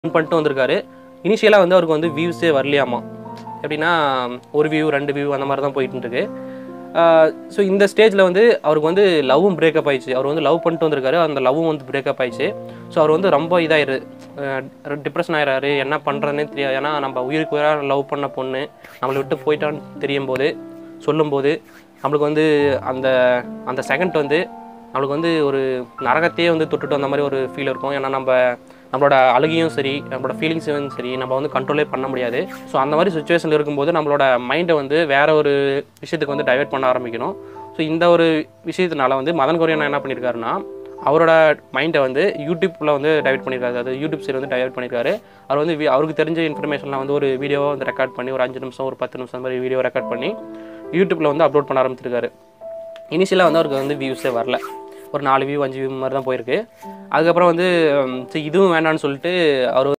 பண்ணிட்டு வந்திருக்காரு இனிஷியலாக வந்து அவருக்கு வந்து வியூஸே வரலையாமா எப்படின்னா ஒரு வியூ ரெண்டு வியூ அந்த மாதிரி தான் போயிட்டு இருக்கு ஸோ இந்த ஸ்டேஜில் வந்து அவருக்கு வந்து லவ்வும் பிரேக்கப் ஆயிடுச்சு அவர் வந்து லவ் பண்ணிட்டு வந்திருக்காரு அந்த லவ்வும் வந்து பிரேக்கப் ஆயிடுச்சு ஸோ அவர் வந்து ரொம்ப இதாயிரு டிப்ரெஷன் ஆயிடுறாரு என்ன பண்ணுறதுனே தெரியாது ஏன்னா நம்ம உயிருக்கு உயிராக லவ் பண்ண பொண்ணு நம்மளை விட்டு போயிட்டான்னு தெரியும் போது சொல்லும்போது நம்மளுக்கு வந்து அந்த அந்த செகண்ட் வந்து நம்மளுக்கு வந்து ஒரு நரகத்தையே வந்து தொட்டுட்டு வந்த மாதிரி ஒரு ஃபீல் இருக்கும் ஏன்னா நம்ம நம்மளோட அழுகையும் சரி நம்மளோட ஃபீலிங்ஸும் சரி நம்ம வந்து கண்ட்ரோலே பண்ண முடியாது ஸோ அந்த மாதிரி சுச்சுவேஷனில் இருக்கும்போது நம்மளோட மைண்டை வந்து வேற ஒரு விஷயத்துக்கு வந்து டைவெர்ட் பண்ண ஆரம்பிக்கணும் ஸோ இந்த ஒரு விஷயத்தினால வந்து மதன் கொரியன் என்ன பண்ணியிருக்காருன்னா அவரோட மைண்டை வந்து யூடியூப்பில் வந்து டைவெர்ட் பண்ணியிருக்காரு அதாவது யூடியூப் சைடு வந்து டைவெர்ட் பண்ணியிருக்காரு அவர் வந்து வி- அவருக்கு தெரிஞ்ச இன்ஃபர்மேஷன்லாம் வந்து ஒரு வீடியோவை வந்து ரெக்கார்ட் பண்ணி ஒரு அஞ்சு நிமிஷம் ஒரு பத்து நிமிஷம் அந்த மாதிரி வீடியோ ரெக்கார்ட் பண்ணி யூடியூப்பில் வந்து அப்லோட் பண்ண ஆரம்பிச்சிருக்காரு இனிஷியலாக வந்து அவருக்கு வந்து வியூஸே வரல ஒரு நாலு வியூ அஞ்சு வியூ மாதிரி தான் போயிருக்கு அதுக்கப்புறம் வந்து ம், சரி இதுவும் வேண்டாம்னு சொல்லிட்டு அவர்